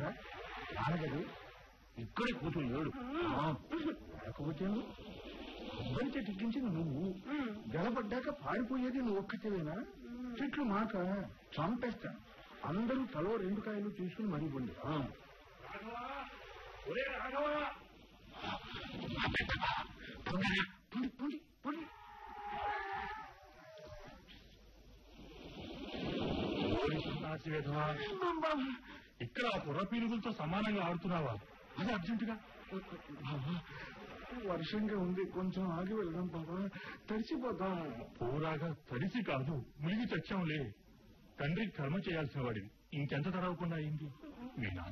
నాన్నగారు ఇక్కడే కూతురు ఏడు లేకపోతే కొబ్బరి చెట్టు ఎక్కించింది నువ్వు గెలబడ్డాక పారిపోయేది నువ్వు ఒక్కతేవేనా చెట్లు మాక చంపేస్తా అందరూ తలో రెండు కాయలు తీసుకుని మరీ పొండి పొండి పొండి పొండి సన్నాసి విధవా ఇక్కడ ఆ కుర్ర పీనుగులతో సమానంగా ఆడుతున్నావా అది అర్జెంటుగా బాబా వర్షంగా ఉంది కొంచెం ఆగి వెళ్దాం బాబా తడిసిపోతాం పూరాగా తడిసి కాదు మునిగి చచ్చాంలే తండ్రికి కర్మ చేయాల్సిన వాడివి ఇంకెంత తడవకుండా అయింది మీ నాన్న